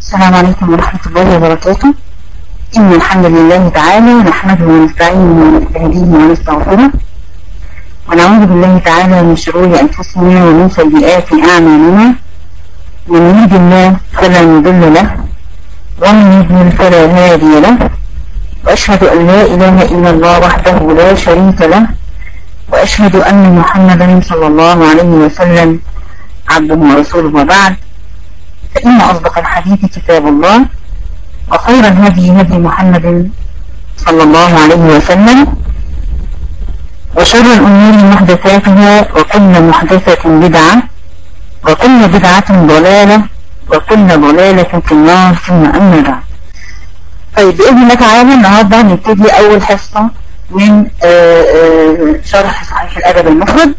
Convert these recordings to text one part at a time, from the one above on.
السلام عليكم ورحمة الله وبركاته إن الحمد لله تعالى نحمده ونستعينه ونستهديه ونستغفره ونعوذ بالله تعالى من شرور أنفسنا ومن سيئات أعمالنا من يهد الله فلا مضل له ومن يضلل فلا هادي له وأشهد أن لا إله إلا الله وحده لا شريك له وأشهد أن محمدا صلى الله عليه وسلم عبده ورسوله وبعد فإن أصدق الحديث كتاب الله وخير الهدي هدي محمد صلى الله عليه وسلم وشر الأمور محدثاتها وكل محدثة بدعة وكل بدعة ضلالة وكل ضلالة في النار ثم أما بعد طيب بإذن الله تعالى النهاردة نبتدي أول حصة من آآ آآ شرح صحيح الأدب المفرد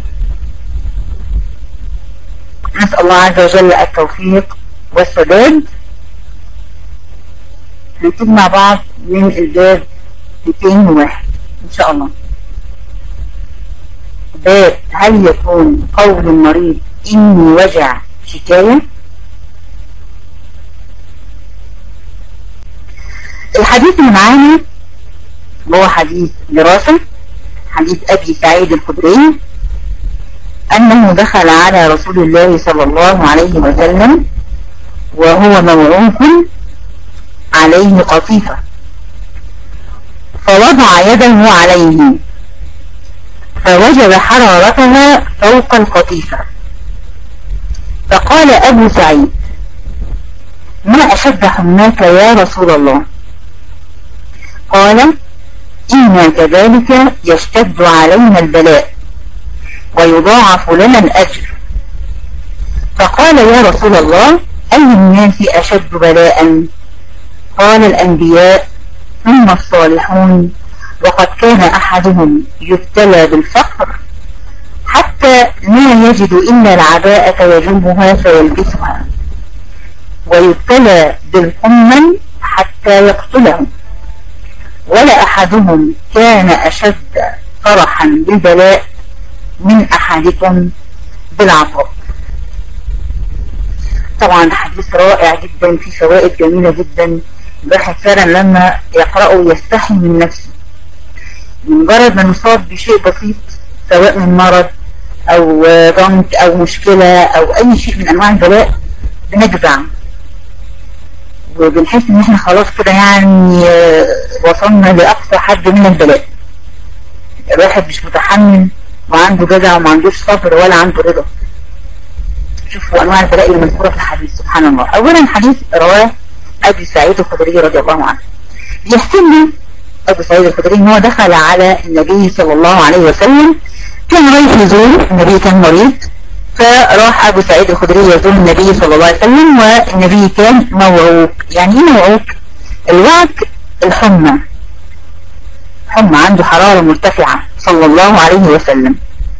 نسأل الله عز وجل التوفيق والسداد هنبتدي مع بعض من الباب 201 إن شاء الله باب هل يكون قول المريض إني وجع شكاية الحديث اللي معانا هو حديث دراسة حديث أبي سعيد الخدري أنه دخل على رسول الله صلى الله عليه وسلم وهو موعوك عليه قطيفة فوضع يده عليه فوجد حرارتها فوق القطيفة فقال أبو سعيد ما أشد حماك يا رسول الله قال إنا كذلك يشتد علينا البلاء ويضاعف لنا الأجر فقال يا رسول الله أي الناس أشد بلاء قال الأنبياء ثم الصالحون وقد كان أحدهم يبتلى بالفقر حتى لا يجد إلا العباءة يجبها فيلبسها ويبتلى بالحمل حتى يقتله ولا أحدهم كان أشد فرحا بالبلاء من أحدكم بالعطاء طبعا حديث رائع جدا في فوائد جميلة جدا الواحد فعلا لما يقرأه يستحي من نفسه مجرد ما نصاب بشيء بسيط سواء من مرض او ضنك او مشكلة او اي شيء من انواع البلاء بنجزع وبنحس ان احنا خلاص كده يعني وصلنا لاقصى حد من البلاء الواحد مش متحمل وعنده جزع وما عندوش صبر ولا عنده رضا شوفوا انواع البلاء اللي مذكوره في الحديث سبحان الله اولا حديث رواه ابي سعيد الخدري رضي الله عنه بيحكي لنا ابو سعيد الخدري ان هو دخل على النبي صلى الله عليه وسلم كان رايح يزور النبي كان مريض فراح ابو سعيد الخدري يزور النبي صلى الله عليه وسلم والنبي كان موعوك يعني ايه موعوك الوعك الحمى حمى عنده حرارة مرتفعة صلى الله عليه وسلم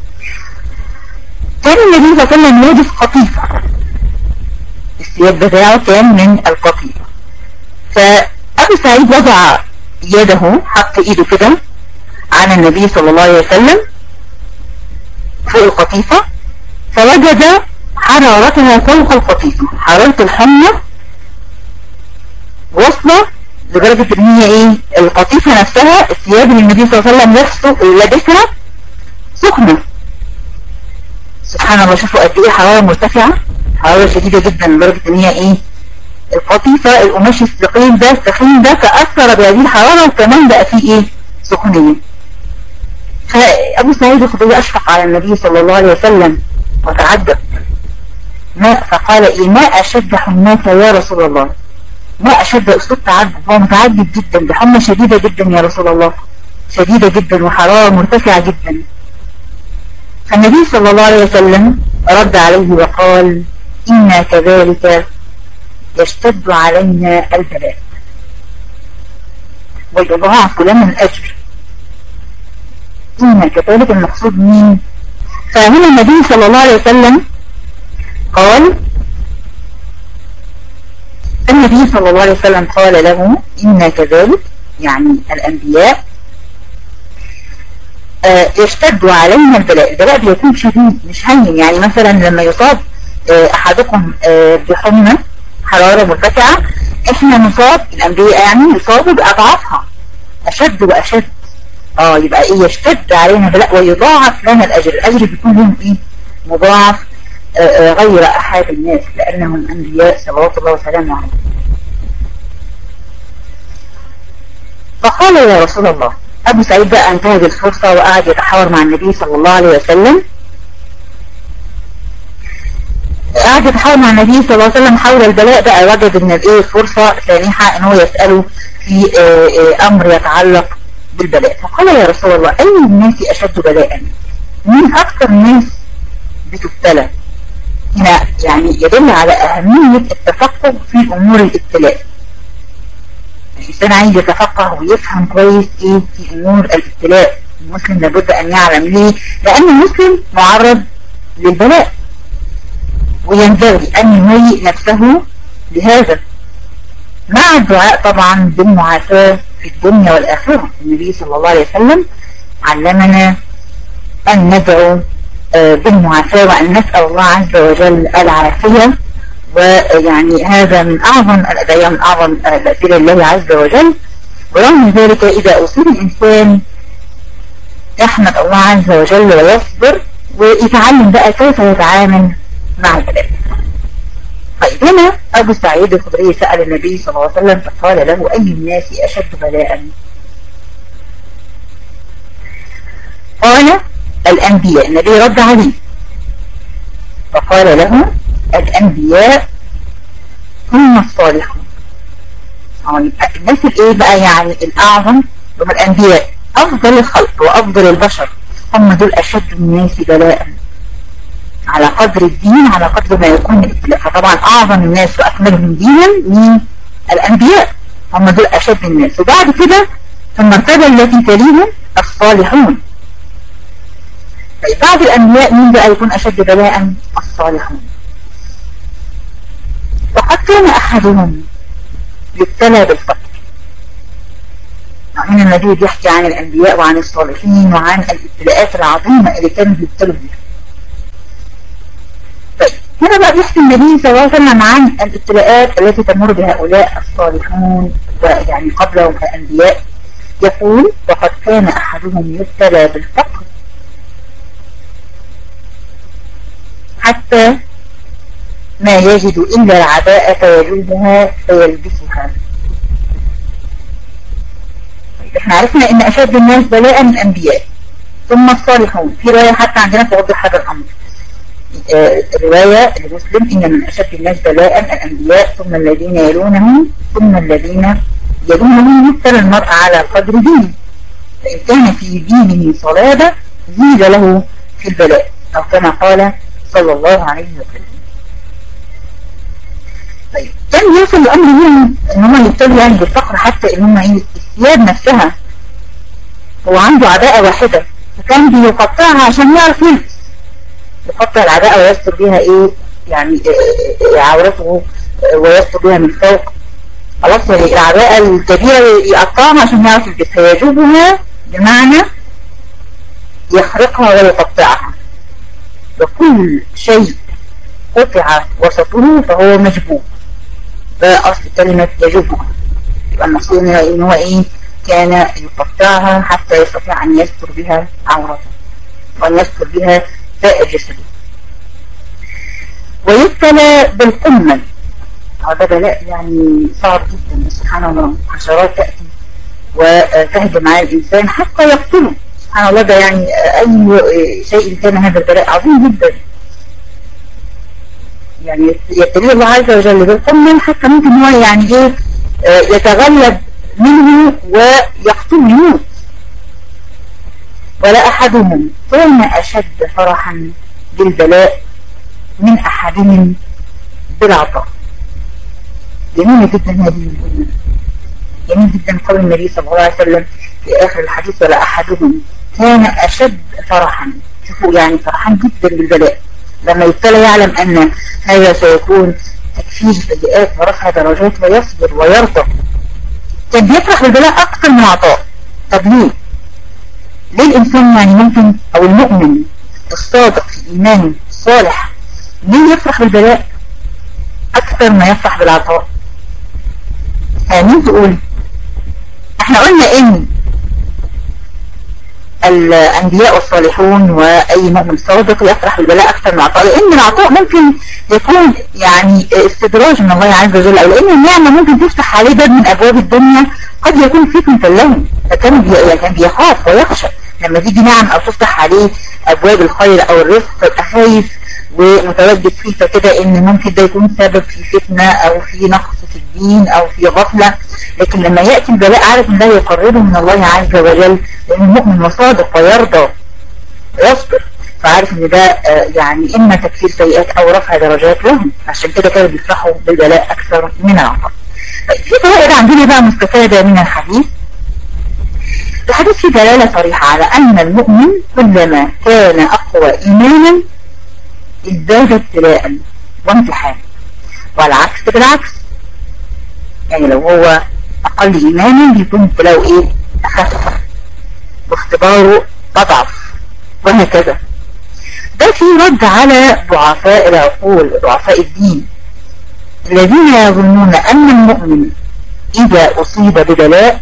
كان النبي صلى الله عليه وسلم لابس قطيفة الثياب بتاعه كان من القطيفة فأبو سعيد وضع يده حط ايده كده على النبي صلى الله عليه وسلم فوق القطيفة فوجد حرارتها فوق القطيفة حرارة الحمى واصلة لدرجة ان هي ايه القطيفة نفسها الثياب اللي النبي صلى الله عليه وسلم نفسه لابسها سخنة سبحان الله شوفوا قد ايه حرارة مرتفعة حرارة شديدة جدا لدرجة ان هي ايه القطيفة القماش الثقيل ده الثخين ده تأثر بهذه الحرارة وكمان بقى فيه ايه سخونية فأبو سعيد الخدري أشفق على النبي صلى الله عليه وسلم وتعجب ما فقال إيه ما أشد حماك يا رسول الله ما أشد أسلوب تعجب هو متعجب جدا بحمى شديدة جدا يا رسول الله شديدة جدا وحرارة مرتفعة جدا فالنبي صلى الله عليه وسلم رد عليه وقال إنا كذلك يشتد علينا البلاء ويضاعف لنا الأجر إن كذلك المقصود مين فهنا النبي صلى الله عليه وسلم قال النبي صلى الله عليه وسلم قال له إن كذلك يعني الأنبياء آه يشتد علينا البلاء البلاء بيكون شديد مش هين يعني مثلا لما يصاب آه أحدكم آه بحمى حرارة مرتفعة احنا نصاب الانبياء يعني يصابوا باضعافها اشد واشد اه يبقى ايه يشتد علينا بلاء ويضاعف لنا الاجر الاجر بيكون لهم ايه مضاعف آه، آه، غير احد الناس لانهم انبياء صلوات الله وسلامه عليهم فقال يا رسول الله ابو سعيد بقى انتهز الفرصة وقعد يتحاور مع النبي صلى الله عليه وسلم قعد يتحاور مع النبي صلى الله عليه وسلم حول البلاء بقى وجد ان الايه فرصة سانحة ان هو يسأله في آه، آه، امر يتعلق بالبلاء فقال يا رسول الله اي الناس اشد بلاء مين اكثر الناس بتبتلى هنا يعني يدل على اهمية التفقه في امور الابتلاء الانسان عايز يتفقه ويفهم كويس ايه في امور الابتلاء المسلم لابد ان يعلم ليه لان المسلم معرض للبلاء وينبغي أن يهيئ نفسه لهذا مع الدعاء طبعا بالمعافاة في الدنيا والآخرة النبي صلى الله عليه وسلم علمنا أن ندعو آه، بالمعافاة وأن نسأل الله عز وجل العافية ويعني هذا من أعظم الأدعية من أعظم الأسئلة لله عز وجل ورغم ذلك إذا أصيب الإنسان يحمد الله عز وجل ويصبر ويتعلم بقى كيف يتعامل مع البلاء طيب هنا أبو سعيد الخدري سأل النبي صلى الله عليه وسلم فقال له أي الناس أشد بلاء قال الأنبياء النبي رد عليه فقال له الأنبياء هم الصالحون الناس الايه بقى يعني الأعظم هم الأنبياء أفضل الخلق وأفضل البشر هم دول أشد الناس بلاء على قدر الدين على قدر ما يكون الابتلاء فطبعا أعظم الناس وأكملهم دينا من الأنبياء هم دول أشد الناس وبعد كده في المرتبة التي تليهم الصالحون طيب بعد الأنبياء مين بقى يكون أشد بلاء الصالحون وقد كان أحدهم يبتلى بالفقر هنا النبي بيحكي عن الأنبياء وعن الصالحين وعن الابتلاءات العظيمة اللي كانوا بيبتلوا بيها هنا بقى بيحكي النبي صلى الله عليه وسلم عن الابتلاءات التي تمر بهؤلاء الصالحون ويعني قبلهم كأنبياء يقول وقد كان أحدهم يبتلى بالفقر حتى ما يجد إلا العباءة فيجوزها فيلبسها احنا عرفنا ان اشد الناس بلاء من الانبياء ثم الصالحون في رواية حتى عندنا توضح هذا الامر رواية لمسلم إن من أشد الناس بلاء الأنبياء ثم الذين يلونهم ثم الذين يلونهم يبتلى المرء على قدر دينه فإن كان في دينه صلابة زيد له في البلاء أو كما قال صلى الله عليه وسلم طيب كان يوصل الأمر لهم إن هم يبتلوا يعني بالفقر حتى إن هم إيه الثياب نفسها هو عنده عباءة واحدة فكان بيقطعها عشان يعرف يلبس يقطع العداء ويستر بها ايه يعني إيه عورته ويستر بها من فوق خلاص يعني العداء الكبيرة يقطعها عشان يعرف الجسد يجوبها بمعنى يخرقها ويقطعها وكل شيء قطع وسطه فهو مجبوب ده أصل كلمة يجوبها يبقى المقصود ان هو ايه كان يقطعها حتى يستطيع ان يستر بها عورته وان يستر بها سائر جسده ويبتلى بالقمل هذا بلاء يعني صعب جدا سبحان الله حشرات تأتي وتهجم على الإنسان حتى يقتله سبحان الله ده يعني أي شيء كان هذا البلاء عظيم جدا يعني يبتليه الله عز وجل بالقمل حتى ممكن هو يعني ايه يتغلب منه ويقتله يموت ولا أحدهم كان أشد فرحا بالبلاء من أحدهم بالعطاء جميل جدا هذه الجملة جميل جدا قول النبي صلى الله عليه وسلم في آخر الحديث ولا أحدهم كان أشد فرحا شوفوا يعني فرحان جدا بالبلاء لما يبتلى يعلم أن هذا سيكون تكفير سيئات ورفع درجات ويصبر ويرضى كان بيفرح بالبلاء أكثر من عطاء طب ليه؟ ليه الإنسان يعني ممكن أو المؤمن الصادق في إيمانه الصالح ليه يفرح بالبلاء اكثر ما يفرح بالعطاء مين تقول احنا قلنا ان الأنبياء والصالحون وأي مؤمن صادق يفرح بالبلاء أكثر من العطاء لأن العطاء ممكن يكون يعني استدراج من الله عز وجل أو لأن النعمة ممكن تفتح عليه باب من أبواب الدنيا قد يكون فتنة له فكان يعني بيخاف ويخشى لما تيجي نعم أو تفتح عليه أبواب الخير أو الرزق فيبقى خايف ومتواجد فيه فكده ان ممكن ده يكون سبب في فتنة او في نقص في الدين او في غفلة لكن لما يأتي البلاء عارف ان ده يقربه من الله عز وجل لان المؤمن وصادق ويرضى ويصبر فعارف ان ده يعني اما تكفير سيئات او رفع درجات لهم عشان كده كانوا بيفرحوا بالبلاء اكثر من العطاء في فوائد عندنا بقى مستفادة من الحديث الحديث فيه دلالة صريحة على أن المؤمن كلما كان أقوى إيمانا ازداد ابتلاء وامتحان والعكس بالعكس يعني لو هو أقل إيمانا بيكون ابتلاءه إيه أخف واختباره أضعف وهكذا ده في رد على ضعفاء العقول ضعفاء الدين الذين يظنون أن المؤمن إذا أصيب ببلاء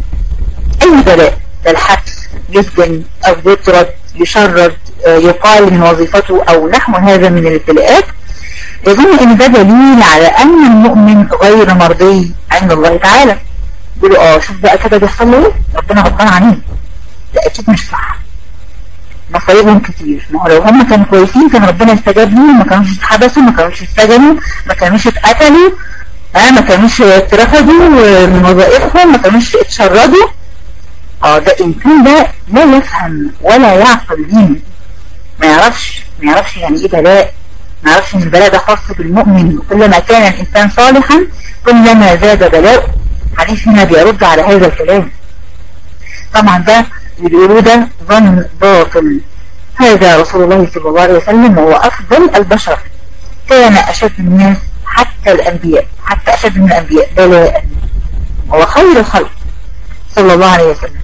أي بلاء كالحبس يسجن أو يطرد يشرد يقال من وظيفته أو نحو هذا من الابتلاءات يظن ان ده دليل على ان المؤمن غير مرضي عند الله تعالى يقولوا اه شوف بقى كده بيحصل له ربنا غضبان عليه ده اكيد مش صح مصايبهم كتير ما هو لو هم كانوا كويسين كان ربنا استجاب لهم ما كانوش اتحبسوا ما كانوش اتسجنوا ما كانوش اتقتلوا اه ما كانوش اترفضوا من وظائفهم ما كانوش اتشردوا اه ده انسان ده لا يفهم ولا يعقل دينه ما يعرفش ما يعرفش يعني ايه بلاء ما يعرفش ان البلاء ده خاص بالمؤمن كلما كان الانسان صالحا كلما زاد بلاء حديث هنا بيرد على هذا الكلام طبعا ده اللي بيقولوه ده ظن باطل هذا رسول الله صلى الله عليه وسلم وهو افضل البشر كان اشد الناس حتى الانبياء حتى اشد من الانبياء بلاء هو خير الخلق صلى الله عليه وسلم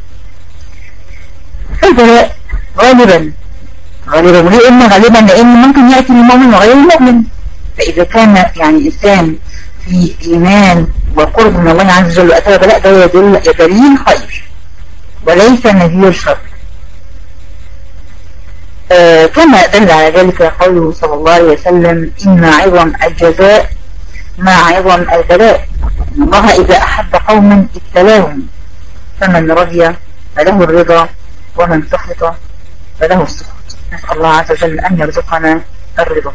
البلاء غالبا غالبا ليه إما غالبا لأن ممكن يأتي المؤمن وغير المؤمن فإذا كان يعني إنسان في إيمان وقرب من الله عز وجل وأتى بلاء ده يدل دليل خير وليس نذير شر آه كما دل على ذلك قوله صلى الله عليه وسلم إن عظم الجزاء مع عظم البلاء إن الله إذا أحب قوما ابتلاهم فمن رضي فله الرضا ومن سخط فله السخط نسأل الله عز وجل أن يرزقنا الرضا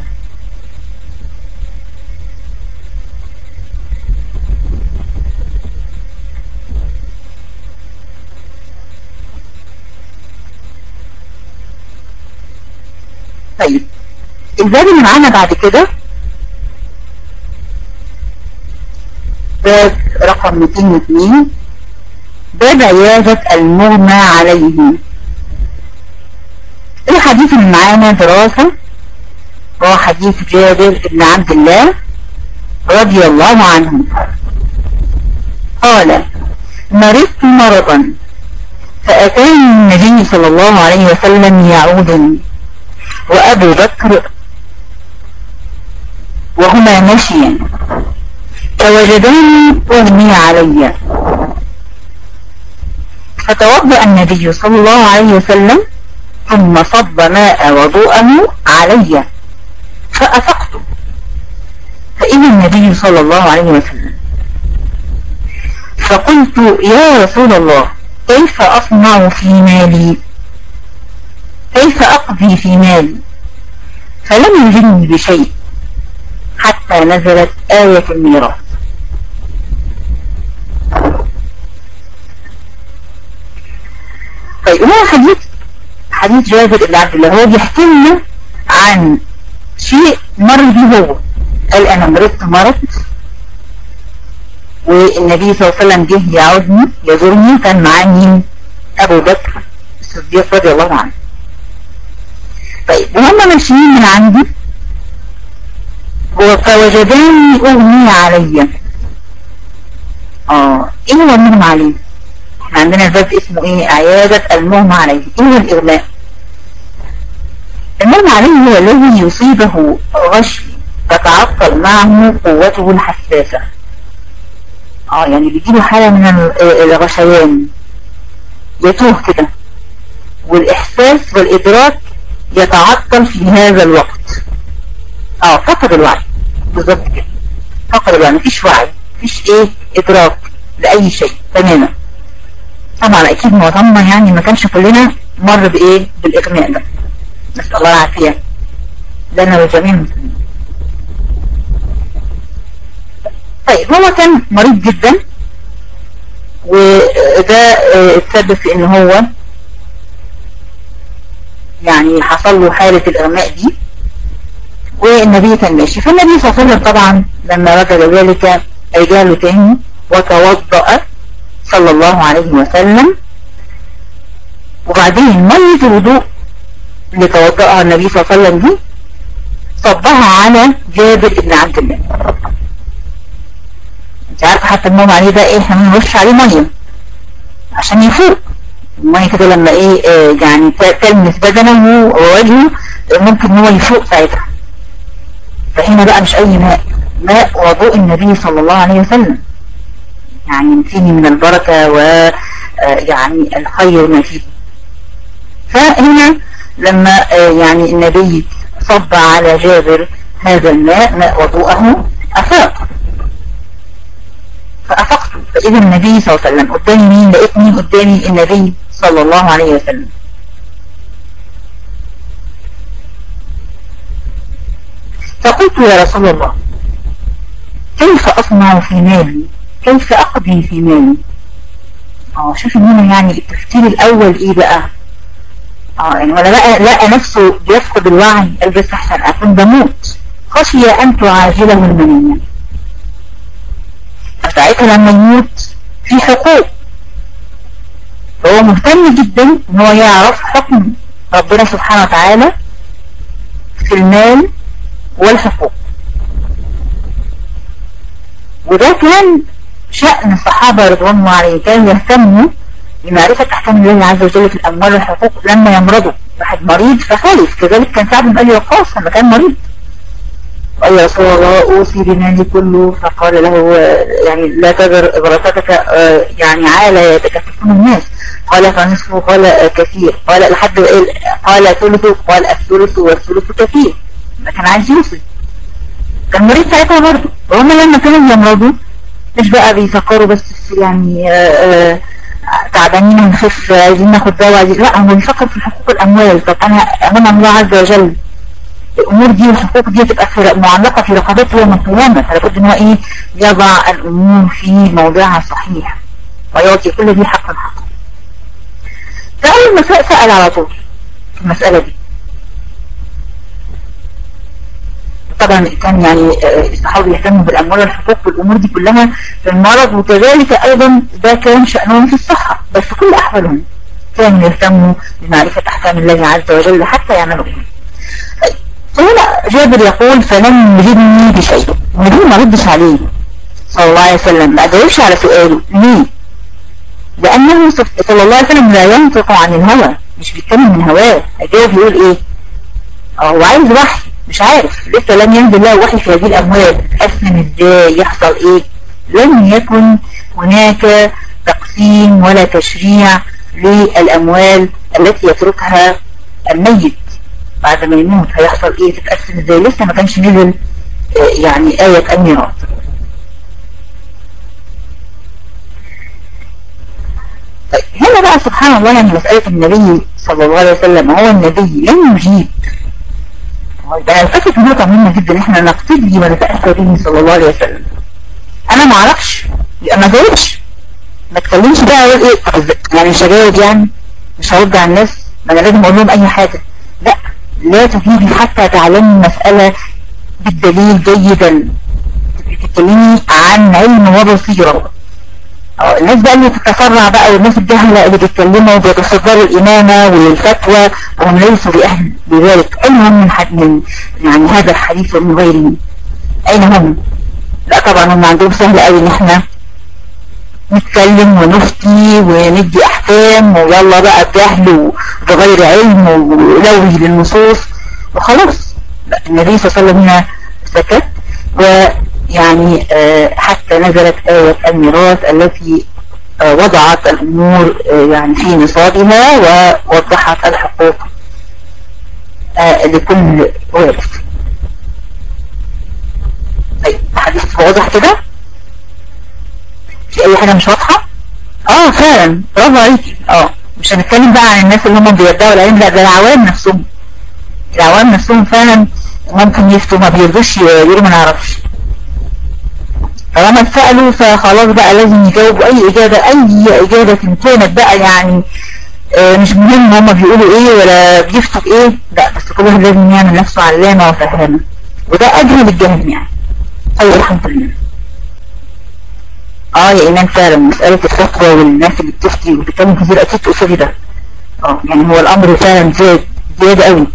طيب الباب اللي معانا بعد كده باب رقم 202 باب عيادة المغمى عليه الحديث اللي معانا دراسة هو حديث جابر بن عبد الله رضي الله عنه قال مرضت مرضا فأتاني النبي صلى الله عليه وسلم يعودني وأبو بكر وهما مشيا فوجداني أغمي علي فتوضأ النبي صلى الله عليه وسلم ثم صب ماء وضوءه علي فأفقت فإذا النبي صلى الله عليه وسلم فقلت يا رسول الله كيف أصنع في مالي كيف أقضي في مالي فلم يجني بشيء حتى نزلت آية الميراث طيب هو حديث حديث جابر بن عبد الله هو بيحكي لنا عن شيء مر به هو قال انا مرضت مرض والنبي صلى الله عليه وسلم جه يعودني يزورني كان معاه مين ابو بكر الصديق رضي الله عنه طيب وهم ماشيين من عندي فوجداني اغمي علي اه ايه هو المغمى عليه احنا عندنا الباب اسمه ايه عيادة المغمى عليه ايه هو الاغماء المغمى عليه هو الذي يصيبه غش تتعطل معه قوته الحساسة اه يعني بيجيله حالة من الغشيان يتوه كده والإحساس والإدراك يتعطل في هذا الوقت اه فقد الوعي بالظبط كده فقد الوعي مفيش وعي مفيش ايه إدراك لأي شيء تماما طبعا أكيد معظمنا يعني ما كانش كلنا مر بإيه بالإغماء ده نسأل الله العافية لنا وجميع المسلمين طيب هو كان مريض جدا وده اتسبب في ان هو يعني حصل له حالة الإغماء دي والنبي كان ماشي فالنبي صلى الله عليه وسلم طبعا لما وجد ذلك رجاله تاني وتوضأ صلى الله عليه وسلم وبعدين مية الوضوء اللي توضأها النبي صلى الله عليه وسلم دي صبها على جابر بن عبد الله انت عارفه حتى النوم عليه ده ايه احنا بنرش عليه ميه عشان يفوق الميه كده لما ايه آه يعني تلمس بدنه ووجهه ممكن هو يفوق ساعتها فهنا بقى مش اي ماء ماء وضوء النبي صلى الله عليه وسلم يعني فيه من البركة و يعني الخير ما فيه فهنا لما يعني النبي صب على جابر هذا الماء ماء وضوءه أفاق فأفقت فإذا النبي صلى الله عليه وسلم قدامي مين لقيت مين قدامي النبي صلى الله عليه وسلم فقلت يا رسول الله كيف أصنع في مالي كيف أقضي في مالي اه شوف هنا يعني التفكير الأول إيه بقى اه يعني ولا لقى, لقى نفسه بيفقد الوعي قال بس أحسن أكون بموت خشي أن تعاجله المنية فساعتها لما يموت في حقوق فهو مهتم جدا ان هو يعرف حكم ربنا سبحانه وتعالى في المال والحقوق وده كان شأن الصحابة رضوان الله عليهم كانوا يهتموا بمعرفة أحكام الله عز وجل في الأموال والحقوق لما يمرضوا واحد مريض فخالف كذلك كان سعد بن أبي وقاص لما كان مريض قال يا رسول الله أوصي بمالي كله فقال له يعني لا تذر ورثتك يعني عالة يتكففون الناس قال فنصفه قال كثير قال لحد قال ثلثه قال الثلث والثلث كثير ما كان عايز يوصي كان مريض ساعتها برضه وهم لما كانوا يمرضوا مش بقى بيفكروا بس يعني آآ آآ تعبانين ونخف عايزين ناخد دواء عايزين لا هو بيفكر في حقوق الأموال طب أنا أمام الله عز وجل الأمور دي والحقوق دي تبقى في معلقة في رقبته يوم القيامة فلابد إن هو إيه يضع الأمور في موضعها الصحيح ويعطي كل ذي حق حقه فأول مساء سأل على طول في المسألة دي طبعا كان يعني الصحابة يهتموا بالأموال والحقوق والأمور دي كلها في المرض وكذلك أيضا ده كان شأنهم في الصحة بس في كل أحوالهم كانوا يهتموا بمعرفة أحكام الله عز وجل حتى يعملوا إيه هنا جابر يقول فلم يجدني بشيء النبي ما ردش عليه صلى الله عليه وسلم ما جاوبش على سؤاله ليه لأنه صلى الله عليه وسلم لا ينطق عن الهوى مش بيتكلم من هواه هجاوب يقول ايه هو عايز وحي مش عارف لسه لم ينزل له وحي في هذه الأموال تتقسم ازاي يحصل ايه لم يكن هناك تقسيم ولا تشريع للأموال التي يتركها الميت بعد ما يموت هيحصل ايه تتقسم ازاي لسه ما كانش نزل يعني آية الميراث طيب هنا بقى سبحان الله يعني مسألة النبي صلى الله عليه وسلم هو النبي لم يجيب ده الفكرة نقطة مهمة جدا احنا نقتدي ونتأثر به صلى الله عليه وسلم انا ما اعرفش يبقى ما جاوبش ما تكلمش بقى اقول ايه يعني مش هجاوب يعني مش هرد على الناس ما انا لازم اقول لهم اي حاجة لا لا تجيبي حتى تعلمي المسألة بالدليل جيدا تتكلمي عن علم وبصيرة الناس بقى اللي تتسرع بقى والناس الجهلة اللي بيتكلموا وبيتصدروا الإمامة والفتوى وهم ليسوا بأهل بذلك أين هم من, حد من يعني هذا الحديث ومن غيره أين هم لا طبعا هم عندهم سهل قوي ان احنا نتكلم ونفتي وندي احكام ويلا بقى بجهل وبغير علم ولوي للنصوص وخلاص لا النبي صلى الله عليه وسلم هنا سكت ويعني حتى نزلت آية الميراث التي وضعت الأمور يعني في نصابها ووضحت الحقوق لكل وارث طيب حديث واضح كده في اي حاجة مش واضحة اه فعلا برافو عليكي اه مش هنتكلم بقى عن الناس اللي هم بيدعوا العلم لا ده العوام نفسهم العوام نفسهم فعلا ممكن يفتوا ما بيرضوش يقولوا ما نعرفش طالما اتسألوا فخلاص بقى لازم يجاوبوا اي اجابة اي اجابة كانت بقى يعني اه مش مهم هما بيقولوا ايه ولا بيفتوا بايه لا بس كل واحد لازم يعمل نفسه علامة وفهامة وده اجهل الجهل يعني ايوه الحمد لله اه يا ايمان فعلا مسألة الفتوى والناس اللي بتفتي وبتتكلم كتير اكيد تقصدي ده اه يعني هو الامر فعلا زاد زاد قوي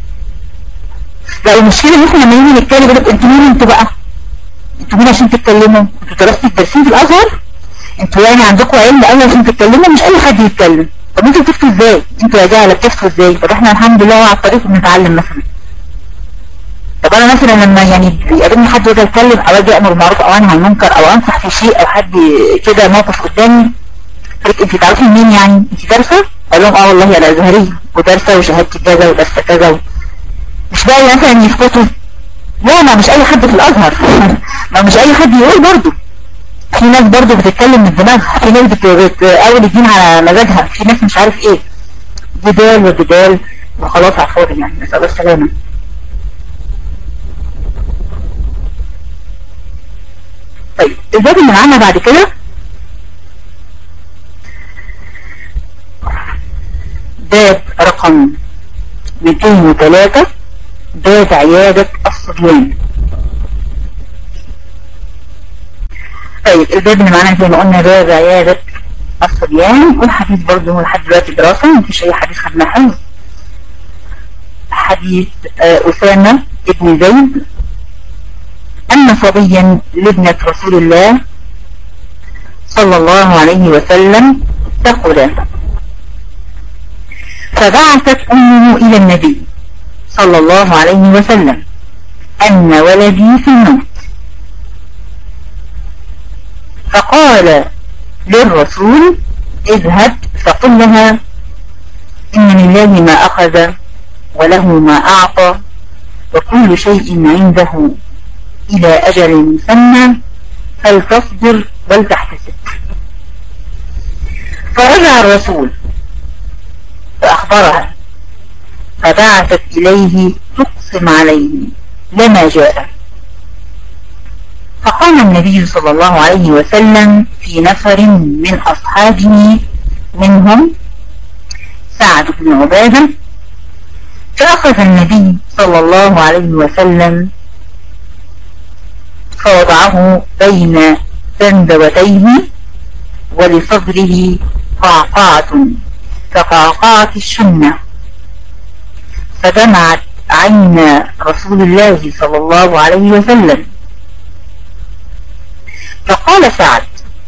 لا المشكلة ان احنا لما نيجي نتكلم يقول انتوا مين انتوا بقى انتوا مين عشان تتكلموا انتوا درستوا الدرسين في الازهر انتوا يعني عندكم علم قوي عشان تتكلموا مش اي حد يتكلم طب انتوا بتفتوا ازاي انتوا يا جهله بتفتوا ازاي طب احنا الحمد لله على الطريق بنتعلم مثلا طب انا مثلا لما يعني بيقابلني حد يجي يتكلم او اجي امر بالمعروف او انهى عن المنكر او انصح في شيء او حد كده موقف قدامي قلت انت تعرفي منين يعني انت دارسه اقول لهم اه والله انا ازهريه ودارسه وشهادتي كذا ودارسه كذا مش بقى مثلا يسكتوا لا ما مش اي حد في الازهر ما مش اي حد يقول برضه في ناس برضه بتتكلم من دماغها في ناس بتقول الدين على مزاجها في ناس مش عارف ايه جدال وجدال وخلاص على الفاضي يعني نسال الله السلامه طيب الباب اللي معانا بعد كده باب رقم 203 باب عيادة الصبيان طيب الباب اللي معانا زي ما قلنا باب عيادة الصبيان والحديث برضه هو لحد دلوقتي دراسة مفيش أي حديث خدناه حفظ حديث أسامة ابن زيد أن صبيا لابنة رسول الله صلى الله عليه وسلم ثقل فبعثت أمه إلى النبي صلى الله عليه وسلم أن ولدي في الموت فقال للرسول اذهب فقل لها إن لله ما أخذ وله ما أعطى وكل شيء عنده إلى أجل مسمى فلتصبر ولتحتسب فرجع الرسول فأخبرها فبعثت إليه تقسم عليه لما جاء فقام النبي صلى الله عليه وسلم في نفر من أصحابه منهم سعد بن عبادة فأخذ النبي صلى الله عليه وسلم فوضعه بين ذنبوتيه ولصدره قعقعة كقعقعة الشنة فدمعت عين رسول الله صلى الله عليه وسلم فقال سعد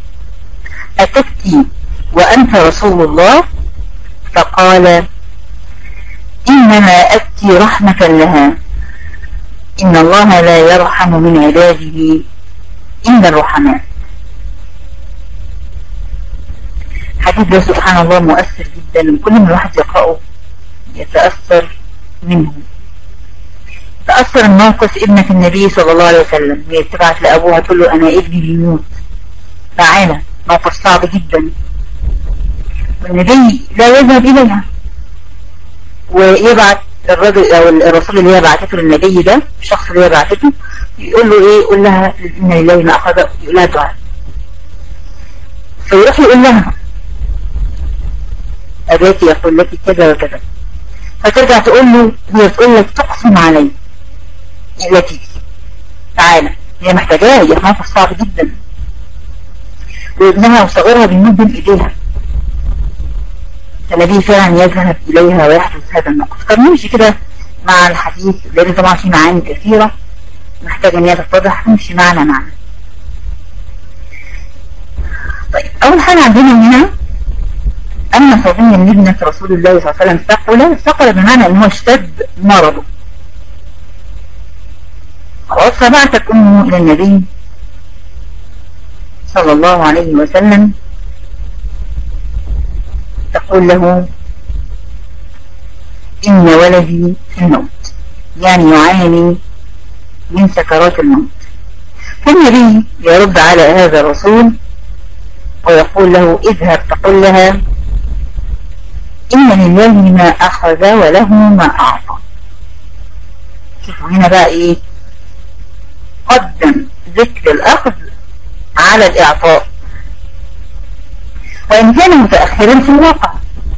أتبكي وأنت رسول الله فقال إنما أبكي رحمة لها إن الله لا يرحم من عباده إلا الرحماء حديث ده سبحان الله مؤثر جدا وكل ما الواحد يقرأه يتأثر منه تأثر الموقف ابنة النبي صلى الله عليه وسلم هي تبعت لأبوها تقول له أنا ابني بيموت تعالى موقف صعب جدا والنبي لا يذهب إليها ويبعت الرجل او الرسول اللي هي بعثته للنبي ده الشخص اللي هي بعثته يقول له ايه يقول لها ان لله ما اخذ يقول لها دعاء فيروح يقول لها اباكي يقول لك كذا وكذا فترجع تقول له هي تقول لك تقسم علي التي تعالى هي محتاجاه هي موقف صعب جدا وابنها وصغيرها بيموت بين ايديها النبي فعلا يذهب إليها ويحدث هذا الموقف طب نمشي كده مع الحديث لأن طبعا في معاني كثيرة محتاجة أن هي تتضح نمشي معنا معنا طيب أول حاجة عندنا هنا أن صبي من ابنة رسول الله صلى الله عليه وسلم ثقل ثقل بمعنى أن هو اشتد مرضه خلاص فبعثت أمه إلى النبي صلى الله عليه وسلم تقول له إن ولدي في الموت يعني يعاني من سكرات الموت فالنبي يرد على هذا الرسول ويقول له اذهب تقول لها إن لله ما أخذ وله ما أعطى شوفوا هنا بقى إيه قدم ذكر الأخذ على الإعطاء وإن كان متأخرا في الواقع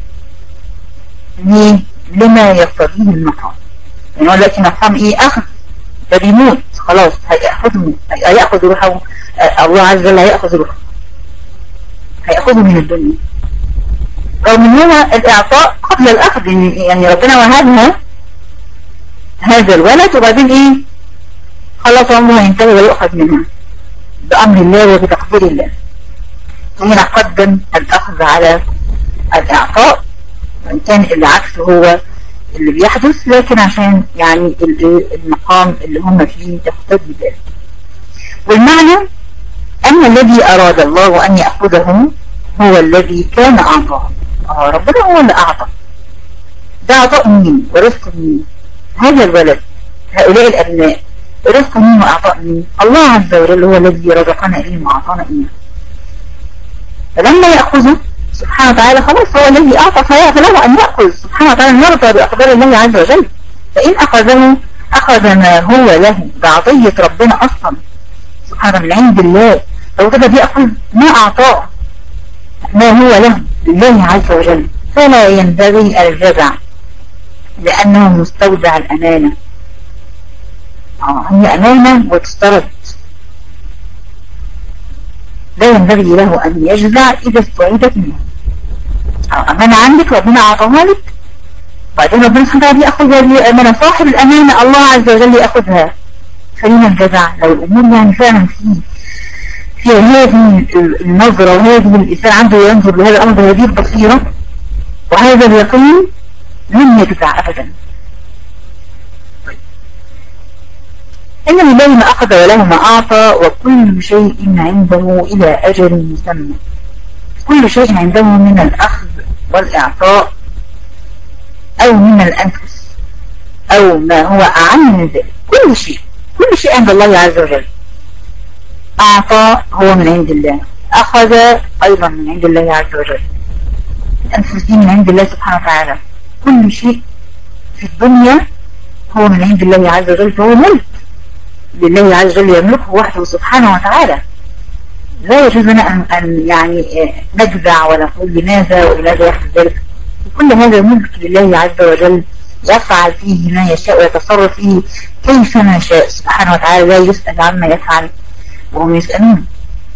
ليه؟ لما يقتضيه المقام يعني هو دلوقتي مقام إيه أخذ ده بيموت خلاص هيأخذه هيأخذ روحه الله عز وجل هيأخذ روحه هيأخذه من الدنيا رغم ان هو الإعطاء قبل الأخذ يعني ربنا وهبها هذا الولد وبعدين إيه خلاص عمره هينتهي ويؤخذ منها بأمر الله وبتقدير الله هنا قدم الأخذ على الإعطاء وإن كان العكس هو اللي بيحدث لكن عشان يعني المقام اللي هم فيه تقتضي ذلك والمعنى أن الذي أراد الله أن يأخذه هو الذي كان أعطاه آه ربنا هو اللي أعطى ده عطاء مين ورزق مين هذا الولد هؤلاء الأبناء رزق مين وأعطاء مين الله عز وجل هو الذي رزقنا إليه وأعطانا إياه فلما يأخذه سبحانه وتعالى خلاص هو الذي أعطى فله أن يأخذ سبحانه وتعالى نرضى بأقدار الله عز وجل فإن أخذه أخذ ما هو له بعطية ربنا أصلا سبحانه من عند الله لو كده بيأخذ ما أعطاه ما هو له لله عز وجل فلا ينبغي الجزع لأنه مستودع الأمانة آه هي أمانة وتسترد لا ينبغي له أن يجزع إذا استعيدت منه آه أمانة عندك ربنا أعطاها لك بعدين ربنا سبحانه وتعالى يأخذ هذه الأمانة صاحب الأمانة الله عز وجل يأخذها خلينا الجزع لو الأمور يعني فعلا فيه في هذه النظرة وهذه الإنسان عنده ينظر لهذا الأمر بهذه البصيرة وهذا اليقين لن يجزع أبدا إن لله ما أخذ وله ما أعطى وكل شيء عنده إلى أجل مسمى كل شيء عنده من الأخذ والإعطاء أو من الأنفس أو ما هو أعم من ذلك كل شيء كل شيء عند الله عز وجل أعطى هو من عند الله أخذ أيضا من عند الله عز وجل الأنفس دي من عند الله سبحانه وتعالى كل شيء في الدنيا هو من عند الله عز وجل فهو ملك لله عز وجل يملكه وحده سبحانه وتعالى لا يجوز لنا أن, أن يعني نجزع ولا نقول لماذا ولماذا يحدث ذلك كل هذا ملك لله عز وجل يفعل فيه ما يشاء ويتصرف فيه كيف ما شاء سبحانه وتعالى لا يسأل عما يفعل وهم يسألون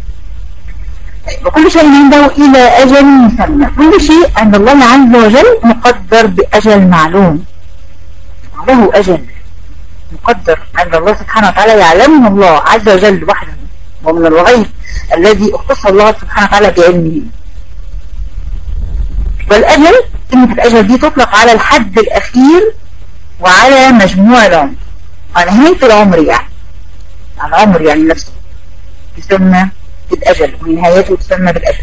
وكل شيء عنده إلى أجل مسمى كل شيء عند الله عز وجل مقدر بأجل معلوم له أجل مقدر عند الله سبحانه وتعالى يعلمه الله عز وجل وحده ومن الغيب الذي اختص الله سبحانه وتعالى بعلمه والأجل كلمة الأجل دي تطلق على الحد الأخير وعلى مجموع العمر على نهاية العمر يعني على العمر يعني نفسه يسمى بالأجل ونهايته تسمى بالأجل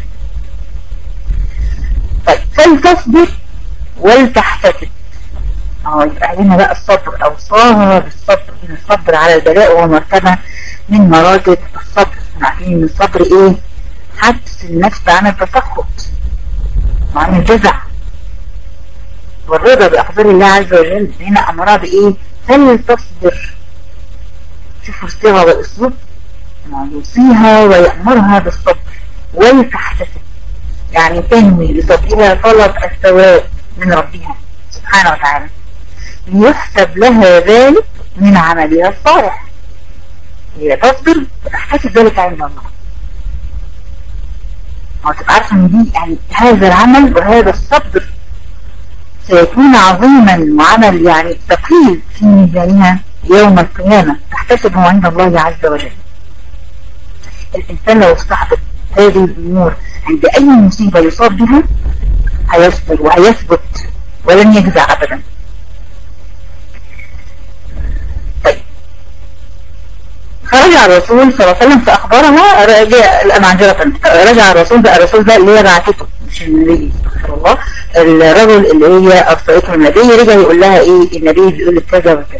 طيب فلتصبر ولتحتسب اه يبقى هنا بقى الصبر أوصاها بالصبر من الصبر على البلاء وهو مرتبة من مراتب الصبر عارفين ان الصبر ايه حبس النفس عن التسخط وعن الجزع والرضا بأقدار الله عز وجل هنا أمرها بإيه فلتصبر شوفوا الصيغة والأسلوب يوصيها ويأمرها بالصبر ولتحتسب يعني تنوي لصبرها طلب الثواب من ربها سبحانه وتعالى ليحسب لها ذلك من عملها الصالح هي تصبر وتحتسب ذلك عند الله وتبقى عارفة ان دي يعني هذا العمل وهذا الصبر سيكون عظيما وعمل يعني ثقيل في ميزانها يوم القيامة تحتسبه عند الله عز وجل الإنسان لو استحضر هذه الأمور عند أي مصيبة يصاب بها هيصبر وهيثبت ولن يجزع أبدا طيب فرجع الرسول صلى الله عليه وسلم فأخبرها رجع معذرة رجع الرسول بقى الرسول ده اللي هي بعتته مش النبي استغفر الله الرجل اللي هي أرسلته النبي رجع يقول لها إيه النبي بيقول لك كذا وكذا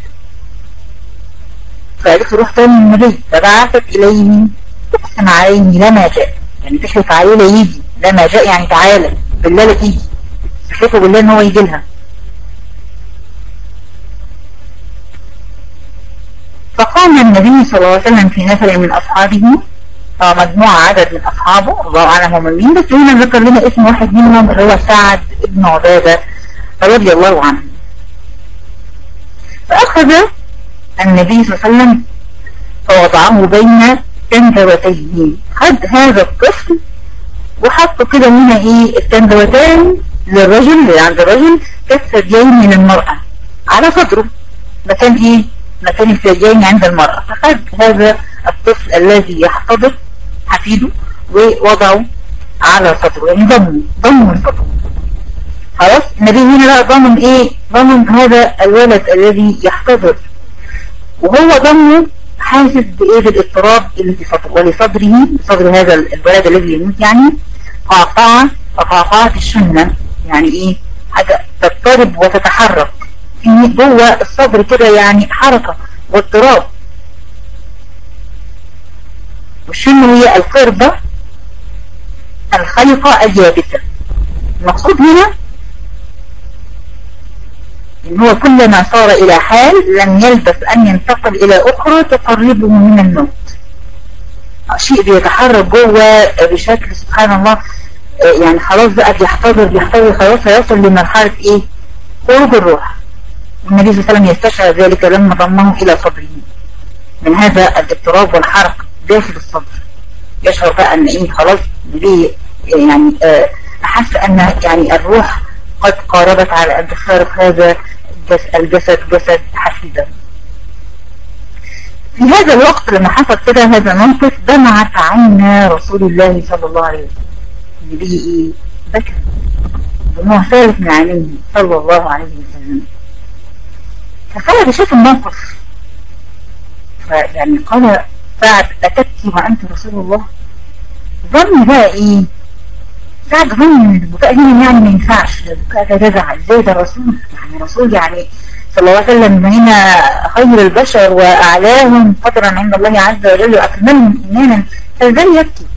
فقالت روح تاني النبي فبعثت إليه تقسم عليه لما جاء يعني تحلف عليه لا يجي لما جاء يعني تعالى بالله لا تيجي تحلفه بالله ان هو يجي لها فقام النبي صلى الله عليه وسلم في نفر من أصحابه مجموعة عدد من أصحابه الله أعلم هم مين بس هنا ذكر لنا اسم واحد منهم اللي هو سعد بن عبادة رضي الله عنه فأخذ النبي صلى الله عليه وسلم فوضعه بين تندوتيه خد هذا الطفل وحطه كده هنا ايه التندوتان للرجل اللي عند الرجل كالثديين للمرأة على صدره مكان ايه مكان الثديين عند المرأة فخد هذا الطفل الذي يحتضر حفيده ووضعه على صدره يعني ضمه ضمه لصدره خلاص النبي هنا بقى ضمن ايه ضمن هذا الولد الذي يحتضر وهو ضمه حاسس بايه بالاضطراب اللي في صدره ولصدره صدر هذا الولد الذي يموت يعني قعقعة وقعقعة الشنة يعني ايه حاجة تضطرب وتتحرك في جوه الصدر كده يعني حركة واضطراب والشنة هي القربة الخلقة اليابسة المقصود هنا إن هو كلما صار إلى حال لم يلبث أن ينتقل إلى أخرى تقربه من الموت شيء بيتحرك جوه بشكل سبحان الله يعني خلاص بقى بيحتضر بيحتضر خلاص هيصل لمرحلة إيه خروج الروح والنبي صلى الله عليه وسلم يستشعر ذلك لما ضمه إلى صدره من هذا الاضطراب والحرق داخل الصدر يشعر بقى أن إيه خلاص ليه يعني آه أحس أن يعني الروح قد قاربت على أن تفارق هذا الجسد جسد حسيدا في هذا الوقت لما حصل كده هذا الموقف دمعت عين رسول الله صلى الله عليه وسلم النبي ايه بكى دموع سالت من عينيه صلى الله عليه وسلم فسعد شاف الموقف فيعني قال سعد أتبكي وأنت رسول الله ظن بقى ايه سعد ظن ان البكاء هنا يعني ما ينفعش البكاء ده جزع ازاي ده رسول يعني رسول يعني صلى الله عليه وسلم هنا خير البشر وأعلاهم قدرا عند الله عز وجل وأكملهم إيمانا فازاي يبكي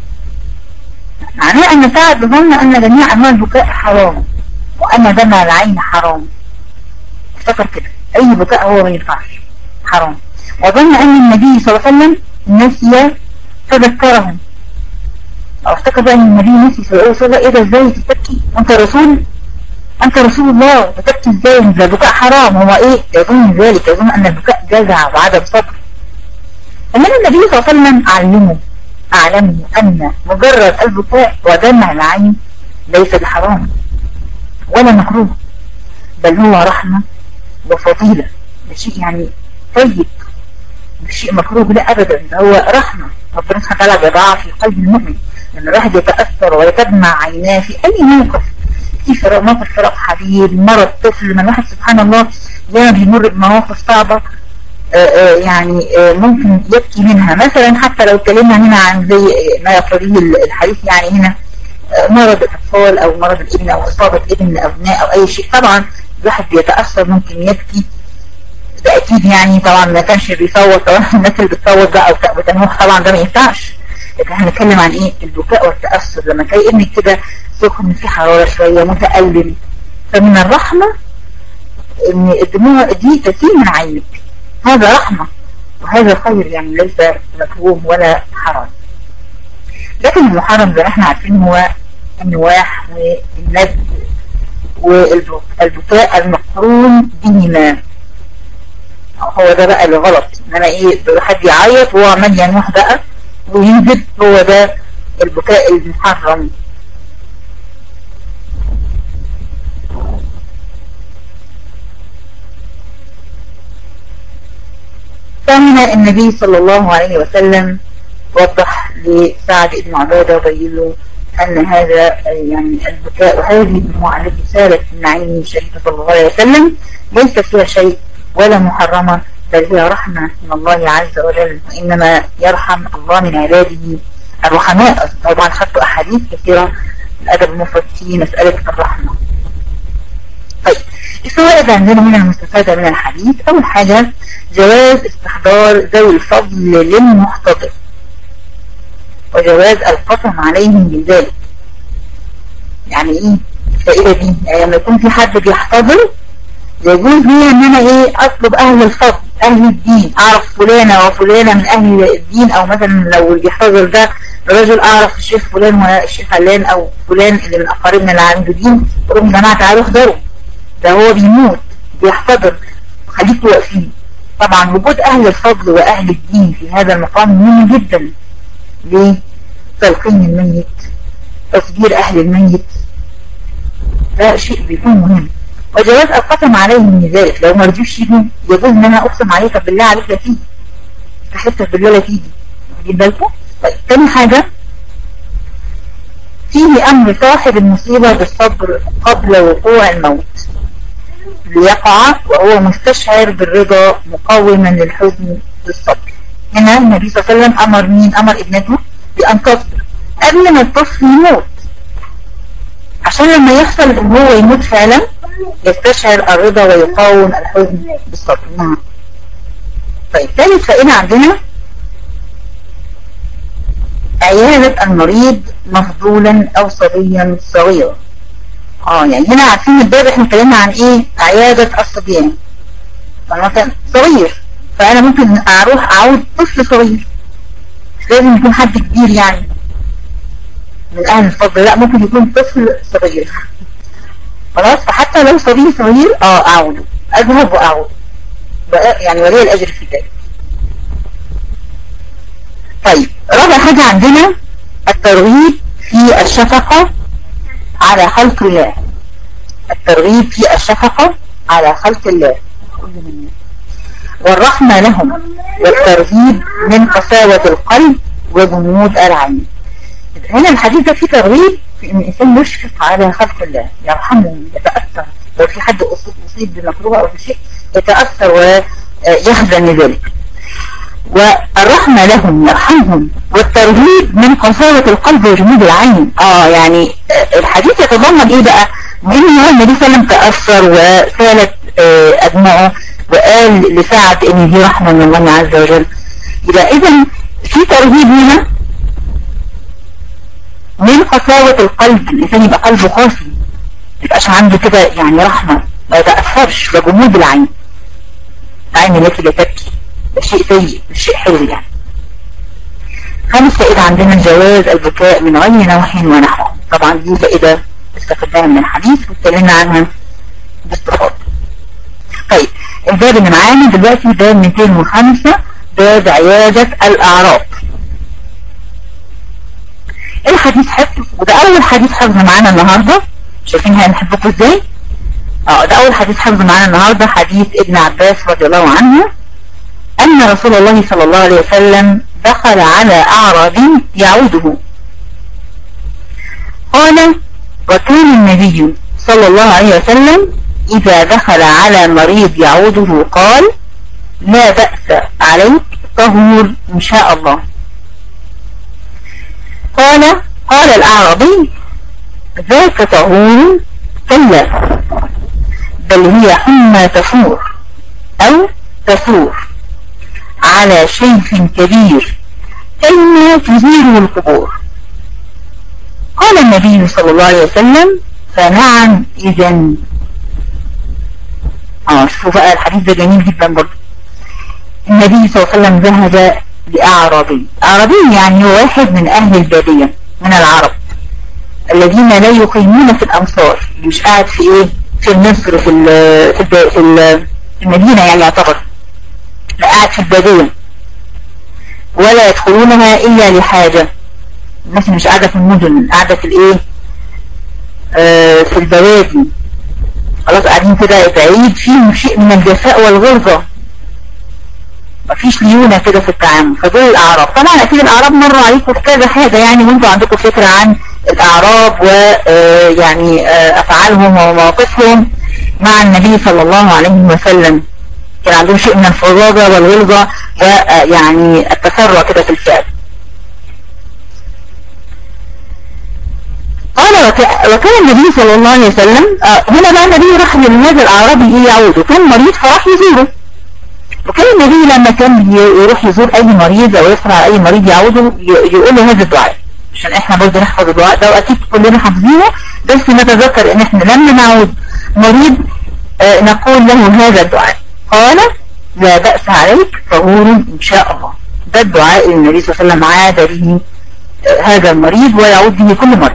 معناه أن سعد ظن أن جميع أنواع البكاء حرام وأن دمع العين حرام افتكر كده أي بكاء هو ما ينفعش حرام وظن أن النبي صلى الله عليه وسلم نسي فذكرهم أو افتكر بقى أن النبي نسي صلى الله عليه وسلم إيه ده إزاي تبكي وأنت رسول أنت رسول الله بتبكي إزاي ده البكاء حرام هو إيه يظن ذلك يظن أن البكاء جزع وعدم صبر إنما النبي صلى الله عليه وسلم علمه أعلمه أن مجرد البكاء ودمع العين ليس بحرام ولا مكروه بل هو رحمة وفضيلة ده شيء يعني طيب مش شيء مكروه لا أبدا ده هو رحمة ربنا سبحانه وتعالى بيضعها في قلب المؤمن لما الواحد يتأثر ويتدمع عيناه في أي موقف في فراق موقف فراق حبيب مرض طفل لما الواحد سبحان الله ياما بيمر بمواقف صعبة آآ آآ يعني آآ ممكن يبكي منها مثلا حتى لو اتكلمنا هنا عن زي ما يقتضيه الحديث يعني هنا مرض الأطفال أو مرض الابن أو إصابة ابن أبناء أو أي شيء طبعا الواحد بيتأثر ممكن يبكي ده أكيد يعني طبعا ما كانش بيصوت طبعا الناس اللي بتصوت بقى أو بتنوح طبعا ده ما ينفعش لكن احنا هنتكلم عن ايه البكاء والتأثر لما تلاقي ابنك كده سخن في حرارة شوية متألم فمن الرحمة ان الدموع دي تسيل من عينك هذا رحمة وهذا خير يعني ليس مكروه ولا حرام لكن المحرم زي ما احنا عارفين هو النواح والند والبكاء المقرون بهما هو ده بقى الغلط ان انا ايه حد يعيط وهو عمال ينوح بقى وينزل هو ده البكاء المحرم فهنا النبي صلى الله عليه وسلم وضح لسعد بن عبادة وبين له أن هذا يعني البكاء وهذه الدموع التي سالت من عين الشريف صلى الله عليه وسلم ليس فيها شيء ولا محرمة بل هي رحمة من الله عز وجل وإنما يرحم الله من عباده الرحماء طبعا خدت أحاديث كثيرة الأدب المفرد في مسألة الرحمة طيب الفوائد عندنا من المستفادة من الحديث أول حاجة جواز استحضار ذوي الفضل للمحتضر وجواز القسم عليهم بذلك يعني ايه الفائدة دي يعني لما يكون في حد بيحتضر يجوز لي ان انا ايه اطلب اهل الفضل اهل الدين اعرف فلانة وفلانة من اهل الدين او مثلا لو اللي بيحتضر ده رجل اعرف الشيخ فلان والشيخ علان او فلان اللي من اقاربنا اللي عنده دين يقولوا يا جماعة تعالوا احضروا ده هو بيموت بيحتضر خليكوا واقفين طبعا وجود اهل الفضل واهل الدين في هذا المقام مهم جدا لتلقين الميت تصبير اهل الميت ده شيء بيكون مهم وجواز القسم عليهم من ذلك لو ما رضيوش يجوا يجوز ان انا اقسم عليك بالله عليك لا تيجي تحس بالله لا تيجي واخدين بالكم طيب تاني حاجه فيه امر صاحب المصيبه بالصبر قبل وقوع الموت ليقع وهو مستشعر بالرضا مقوما للحزن بالصبر هنا النبي صلى الله عليه وسلم امر مين امر ابنته بان تصبر قبل ما الطفل يموت عشان لما يحصل ان هو يموت فعلا يستشعر الرضا ويقاوم الحزن بالصبر نعم طيب ثالث فائدة عندنا عيادة المريض مفضولا او صبيا صغيرا اه يعني هنا عارفين الباب احنا اتكلمنا عن ايه عيادة الصبيان مثلا صغير فانا ممكن اروح اعود طفل صغير مش لازم يكون حد كبير يعني من اهل الفضل لا ممكن يكون طفل صغير خلاص فحتى لو صبي صغير اه اعوده اذهب واعود يعني ولي الاجر في ذلك طيب رابع حاجة عندنا الترغيب في الشفقة على خلق الله الترغيب في الشفقة على خلق الله والرحمة لهم والترغيب من قساوة القلب وجمود العين هنا الحديث ده فيه ترغيب في ان الانسان يشفق على خلق الله يرحمه يتأثر لو في حد اصيب بمكروه او بشيء يتأثر ويحزن لذلك والرحمة لهم يرحمهم والترهيب من قساوة القلب وجمود العين اه يعني الحديث يتضمن ايه بقى ان هو النبي صلى الله عليه وسلم تأثر وسالت ادمعه وقال لسعد ان دي رحمة من الله عز وجل يبقى اذا في ترهيب هنا من قساوة القلب الانسان يبقى قلبه قاسي ما يبقاش عنده كده يعني رحمة ما يتأثرش وجمود العين العين التي لا تبكي ده شيء سيء مش شيء حلو يعني خامس فائدة عندنا جواز البكاء من غير نوح ونحو طبعا دي فائدة استفدناها من الحديث واتكلمنا عنها باستفاضة طيب الباب اللي معانا دلوقتي باب 205 باب عيادة الأعراض الحديث حفظ وده أول حديث حفظ معانا النهاردة شايفين هنحفظه ازاي؟ اه ده أول حديث حفظ معانا النهاردة حديث ابن عباس رضي الله عنه أن رسول الله صلى الله عليه وسلم دخل على أعرابي يعوده قال وكان النبي صلى الله عليه وسلم إذا دخل على مريض يعوده قال لا بأس عليك طهور إن شاء الله قال قال الأعرابي ذاك طهور كلا بل هي حمى تفور أو تفور على شيخ كبير كلمة تزير القبور قال النبي صلى الله عليه وسلم فنعم إذا اه شوفوا بقى الحديث ده جميل جدا برضه النبي صلى الله عليه وسلم ذهب لأعرابي أعرابي يعني واحد من أهل البادية من العرب الذين لا يقيمون في الأمصار مش قاعد في إيه في مصر في ال في, ال في المدينة يعني يعتبر لا قاعد في البادية ولا يدخلونها إلا لحاجة الناس مش قاعدة في المدن قاعدة في الإيه آه في البوادي خلاص قاعدين كده بعيد فيهم شيء من الجفاء والغربة مفيش ليونة كده في التعامل فدول الأعراب طبعا أكيد الأعراب مروا عليكم في كذا حاجة يعني وانتوا عندكم فكرة عن الأعراب ويعني أفعالهم ومواقفهم مع النبي صلى الله عليه وسلم كان عندهم شيء من الفظاظة والغلظة ويعني التسرع كده في الفعل قال وكان النبي صلى الله عليه وسلم هنا بقى النبي راح لهذا الأعرابي يعود وكان مريض فراح يزوره وكان النبي لما كان يروح يزور أي مريض أو يسمع على أي مريض يعوده يقول له هذا الدعاء عشان احنا برضه نحفظ الدعاء ده واكيد كلنا حافظينه بس نتذكر ان احنا لما نعود مريض آه نقول له هذا الدعاء قال لا بأس عليك طهور ان شاء الله ده الدعاء اللي النبي صلى الله عليه وسلم عاد به آه هذا المريض ويعود به كل مريض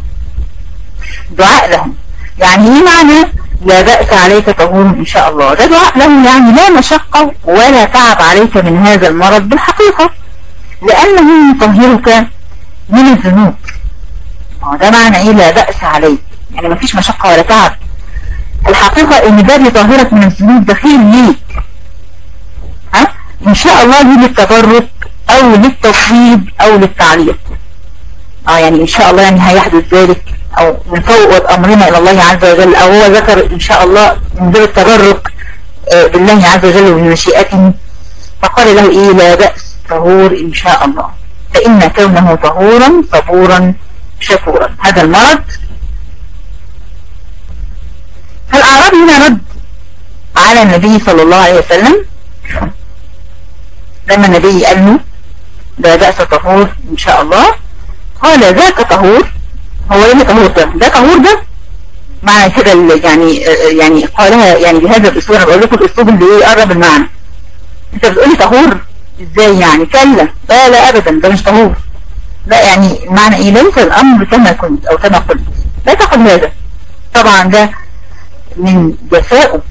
دعاء لهم يعني ايه معنى لا بأس عليك طهور ان شاء الله ده دعاء لهم يعني لا مشقة ولا تعب عليك من هذا المرض بالحقيقة لأنه يطهرك من الذنوب ده معنى ايه لا بأس عليك يعني ما فيش مشقة ولا تعب الحقيقة ان ده بيطهرك من الذنوب ده خير ليك ها ان شاء الله دي للتبرك او للتفويض او للتعليق اه يعني ان شاء الله يعني هيحدث ذلك او نفوض امرنا الى الله عز وجل او هو ذكر ان شاء الله من باب التبرك آه بالله عز وجل وبمشيئته فقال له ايه لا بأس طهور ان شاء الله فإن كونه طهورا صبورا شكورا هذا المرض فالأعرابي هنا رد على النبي صلى الله عليه وسلم لما النبي قال له ده بأس طهور إن شاء الله قال ذاك طهور هو ايه طهور ده ده طهور ده معنى كده يعني يعني قالها يعني بهذا الاسلوب انا بقول لكم الاسلوب اللي ايه يقرب المعنى انت بتقولي طهور ازاي يعني كلا لا لا ابدا ده مش طهور لا يعني معنى ايه ليس الامر كما كنت او كما قلت لا تقل هذا طبعا ده من جفائه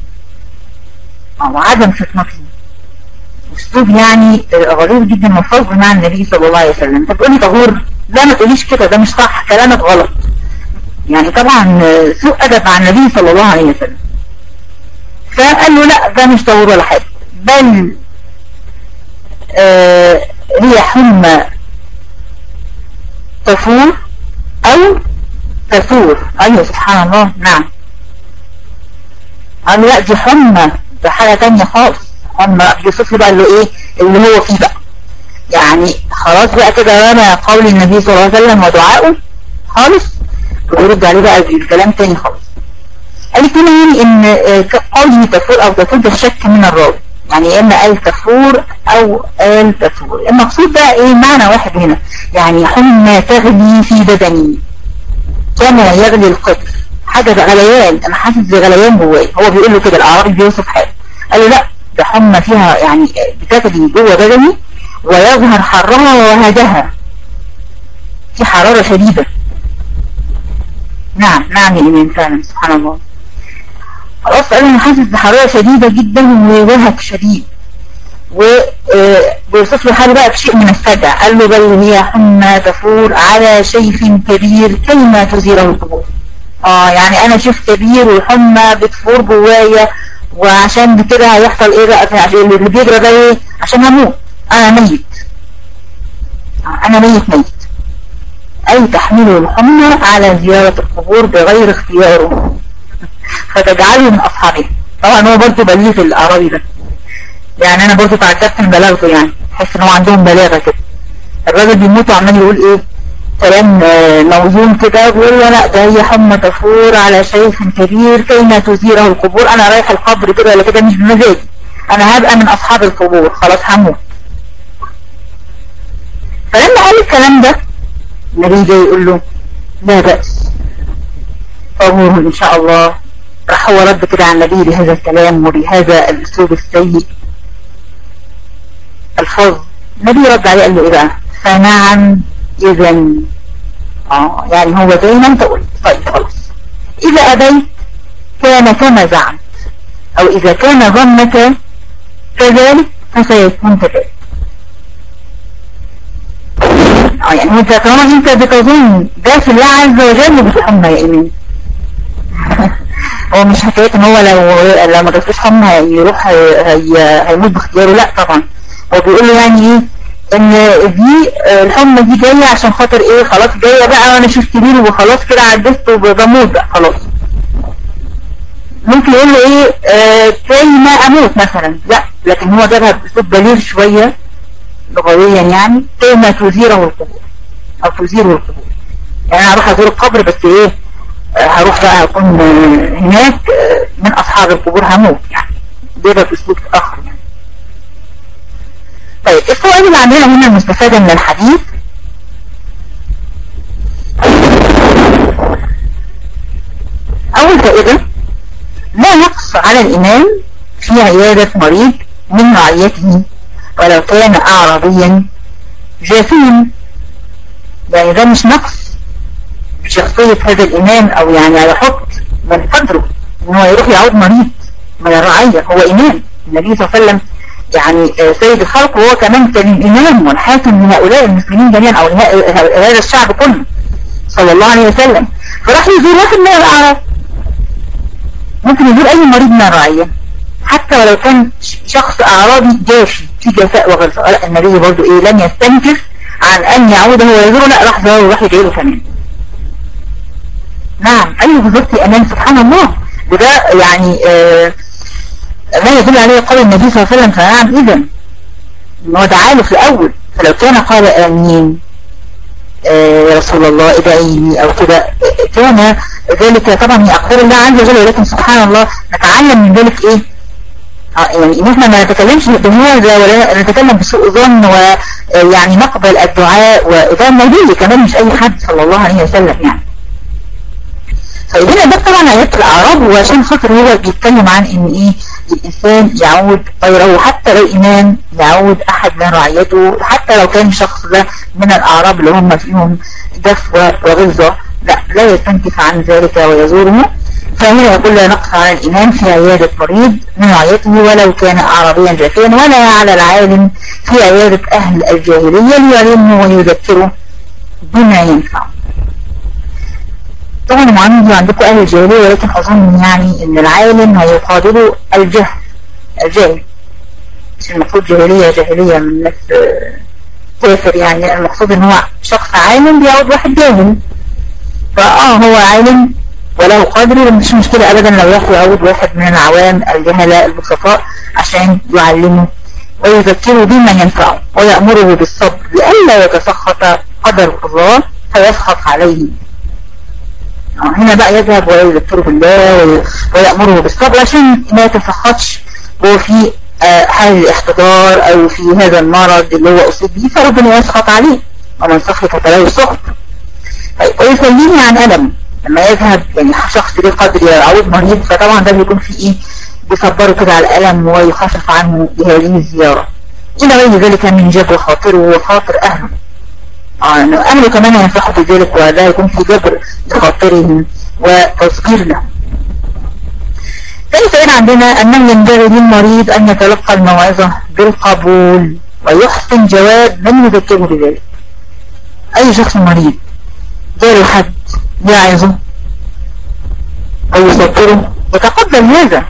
او عدم فطنته اسلوب يعني غريب جدا مفروض مع النبي صلى الله عليه وسلم انت بتقولي طهور لا ما تقوليش كده ده مش صح كلامك غلط يعني طبعا سوء ادب مع النبي صلى الله عليه وسلم فقال له لا ده مش طهور ولا حاجه بل آه هي حمى تفور او تثور ايوه سبحان الله نعم قال لا دي حمى ده حاجة تانية خالص حمى يوصف له بقى اللي ايه اللي هو فيه بقى يعني خلاص بقى كده رمى قول النبي صلى الله عليه وسلم ودعائه خالص ويرد عليه بقى الكلام تاني خالص قال لي كمان ان قوله تفور او تثور ده شك من الراوي يعني اما قال تفور او قال تفور المقصود بقى ايه معنى واحد هنا يعني حمى تغلي في بدني كما يغلي القطر حاجة غليان انا حاسس بغليان جواي هو بيقول له كده الاعرابي بيوصف حاله قال له لا ده حمى فيها يعني بتغلي جوه بدني ويظهر حرها ووهجها في حرارة شديدة نعم نعم يا إيمان فعلا سبحان الله خلاص قال انا حاسس بحرارة شديدة جدا ووهج شديد وبيوصف له حاله بقى بشيء من السجع قال له بل هي حمى تفور على شيخ كبير كيما تزيره القبور اه يعني انا شيخ كبير والحمى بتفور جوايا وعشان كده هيحصل ايه بقى عشان اللي بيجرى ده ايه عشان هموت انا ميت انا ميت ميت اي تحميل الحمى على زيارة القبور بغير اختياره فتجعله من اصحابه طبعا هو برضه بليغ الاعرابي ده يعني انا برضه تعجبت من بلاغته يعني حس ان هو عندهم بلاغه كده الراجل بيموت وعمال يقول ايه كلام موزون كده بيقول له لا ده هي حمى تفور على شيخ كبير كيما تزيره القبور انا رايح القبر كده ولا كده مش بمزاجي انا هبقى من اصحاب القبور خلاص هموت فلما قال الكلام ده النبي جاي يقول له لا بأس طهور ان شاء الله راح هو رد كده على النبي بهذا الكلام وبهذا الاسلوب السيء الفظ النبي رد عليه قال له ايه بقى فنعم اذا اه يعني هو زي ما انت قلت طيب خلاص اذا ابيت كان كما زعمت او اذا كان ظنك كذلك فسيكون كذلك اه يعني انت طالما انت بتظن ده في الله عز وجل بتحمى يا ايمان هو مش حكاية ان هو لو لو ما جاتلوش حمى يروح هي هيموت باختياره لا طبعا هو بيقول له يعني ايه ان دي الحمى دي جاية عشان خاطر ايه خلاص جاية بقى وانا شفت كبير وخلاص كده عدست وبموت بقى خلاص ممكن يقول له ايه آه كي ما اموت مثلا لا لكن هو جابها باسلوب بليغ شوية لغويا يعني كي ما تزيره القبور او تزيره القبور يعني انا هروح ازور القبر بس ايه آه هروح بقى اكون آه هناك آه من اصحاب القبور هموت يعني جابها باسلوب اخر يعني طيب الفوائد اللي عندنا هنا المستفادة من الحديث أول فائدة لا نقص على الإمام في عيادة مريض من رعيته ولو كان أعرابيا جاثيا يعني ده مش نقص بشخصية هذا الإمام أو يعني هيحط من قدره إن هو يروح يعود مريض من الرعية هو إمام النبي صلى الله عليه وسلم يعني سيد الخلق وهو كمان كان الإمام والحاكم لهؤلاء المسلمين جميعا أو هذا الشعب كله صلى الله عليه وسلم فراح يزور واحد من الأعراب ممكن يزور أي مريض من الرعية حتى ولو كان شخص أعرابي جافي في جفاء وغلظة لا النبي برضو إيه لم يستنكف عن أن يعود هو يزوره لا راح زوره وراح يدعي كمان نعم أيوه بالظبط أمان سبحان الله وده يعني آه ما يدل عليه قول النبي صلى الله عليه وسلم فنعم إذا إن هو دعاله في الأول فلو كان قال آمين آه يا رسول الله ادعي لي أو كده كان ذلك طبعا من أقدار الله عز وجل ولكن سبحان الله نتعلم من ذلك إيه يعني ان احنا ما نتكلمش بهذا ولا نتكلم بسوء ظن ويعني نقبل الدعاء وده النبي كمان مش اي حد صلى الله عليه وسلم يعني فهنا ده طبعا عيادة الاعراب وعشان خاطر هو بيتكلم عن ان ايه الانسان يعود غيره حتى لو امام يعود احد من رعيته حتى لو كان الشخص ده من الاعراب اللي هم فيهم جفوة وغلظة لا لا يستنكف عن ذلك ويزوره فهنا يقول لا نقص على الإمام في عيادة مريض من رعيته ولو كان أعرابيا جافيا ولا على العالم في عيادة أهل الجاهلية ليعلمه ويذكره بما ينفع طبعا المعلم عندكم أهل الجاهلية ولكن أظن يعني أن العالم هيقابله الجهل الجاهل مش المفروض جاهلية جاهلية من ناس كافر يعني المقصود ان هو شخص عالم بيعود واحد جاهل فاه هو عالم وله قدر مش مشكلة ابدا لو ياخد يعود واحد من العوام الجهلاء البسطاء عشان يعلمه ويذكره بما ينفعه ويأمره بالصبر لئلا يتسخط قدر الله فيسخط عليه هنا بقى يذهب ويذكره بالله ويأمره بالصبر عشان ما يتسخطش هو في حال الاحتضار او في هذا المرض اللي هو اصيب به فربنا يسخط عليه ومن سخط فلا يسخط طيب ويسليه عن ألم لما يذهب يعني شخص ليه قدر يعود مريض فطبعا ده بيكون في ايه بيصبره كده على الألم ويخفف عنه بهذه الزيارة إلى غير ذلك من جبر خاطره وخاطر أهله اه انه أهله كمان ينصحوا بذلك وده يكون في جبر لخاطرهم وتصغير لهم ثالث فإن عندنا أنه ينبغي للمريض أن يتلقى الموعظة بالقبول ويحسن جواب من يذكره بذلك أي شخص مريض جاله حد يعظه أو يصبره يتقبل هذا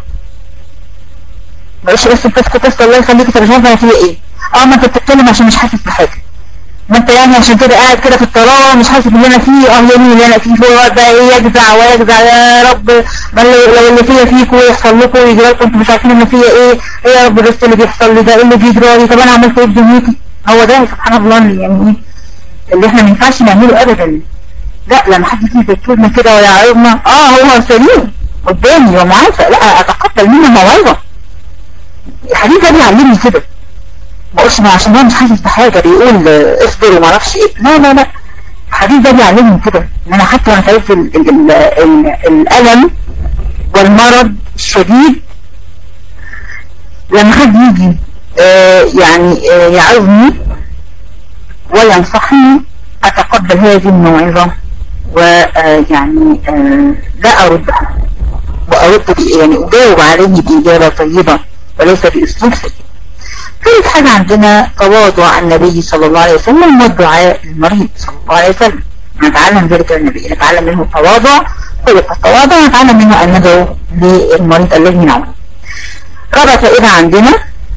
مش بس تسكت بس الله يخليك انت مش عارف فيها ايه اه ما انت بتتكلم عشان مش حاسس بحاجه ما انت يعني عشان كده قاعد كده في الطراوه مش حاسس باللي انا فيه اه يا اللي انا فيه هو بقى ايه يجزع ويجزع يا رب ما لو اللي فيا فيكم يحصل لكم ويجي لكم انتوا مش عارفين ان فيا ايه ايه يا رب بس اللي بيحصل لي ده ايه اللي بيجرى لي طب انا عملت ايه في دنيتي هو ده سبحان الله اللي يعني ايه اللي احنا ما ينفعش نعمله ابدا لا لما حد يجي يذكرنا كده ويعظنا اه هو سليم قدامي ومعافى لا اتقبل منه موعظه الحديث ده بيعلمني كده ما اقولش ما عشان هو مش حاسس بحاجه بيقول اصبر وما اعرفش ايه لا لا لا الحديث ده بيعلمني كده ان انا حتى وانا شايف الالم والمرض الشديد لما حد يجي آه يعني آه يعظني وينصحني اتقبل هذه الموعظه ويعني آه لا اردها وارد يعني اجاوب عليه باجابه طيبه وليس باسلوب سيء ثالث حاجة عندنا تواضع النبي صلى الله عليه وسلم والدعاء للمريض صلى الله عليه وسلم نتعلم ذلك النبي نتعلم منه التواضع خلق التواضع نتعلم منه أن ندعو للمريض الذي نعود رابع فائدة عندنا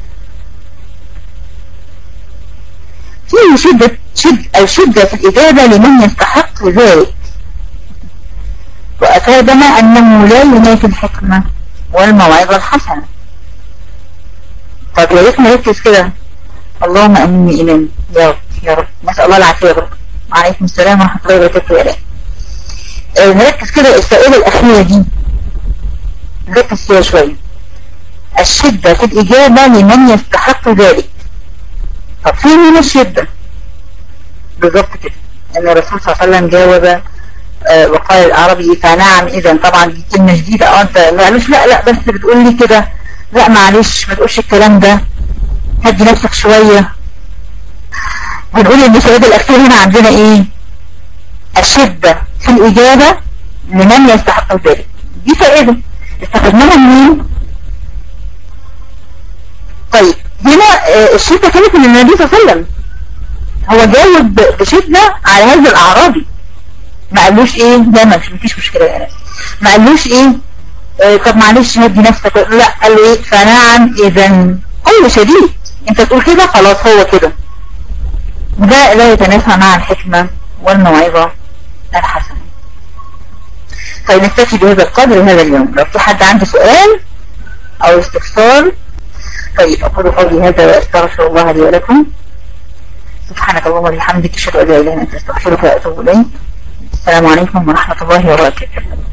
فيه شدة شد الشدة في الإجابة لمن يستحق ذلك وأفادنا أنه لا ينافي الحكمة والموعظة الحسنة طب يا ريت نركز كده اللهم امني ايمان يا رب يا رب نسال الله العافيه يا رب وعليكم السلام ورحمه الله وبركاته يا رب آه نركز كده الفائده الاخيره دي نركز فيها شويه الشده في الاجابه لمن يستحق ذلك طب فين من الشده بالظبط كده ان الرسول صلى الله عليه وسلم جاوب آه وقال الاعرابي فنعم اذا طبعا دي كلمه جديده اه انت معلش لا لا بس بتقول لي كده لا معلش ما تقولش الكلام ده هدي نفسك شوية بنقول ان السؤال الاخير هنا عندنا ايه الشدة في الاجابة لمن يستحق ذلك دي فائدة استفدناها منين طيب هنا الشدة كانت من النبي صلى الله عليه وسلم هو جاوب بشدة على هذا الاعرابي ما قالوش ايه لا ما فيش مشكلة يعني ما قالوش ايه آه طب معلش هدي نفسك لا قال ايه فنعم اذا قول شديد انت تقول كده خلاص هو كده وده لا يتنافى مع الحكمة والموعظة الحسنة طيب نكتفي بهذا القدر هذا اليوم لو في حد عنده سؤال او استفسار طيب اقول قولي هذا واستغفر الله لي ولكم سبحانك اللهم وبحمدك اشهد ان لا اله الا انت استغفرك واتوب اليك السلام عليكم ورحمه الله وبركاته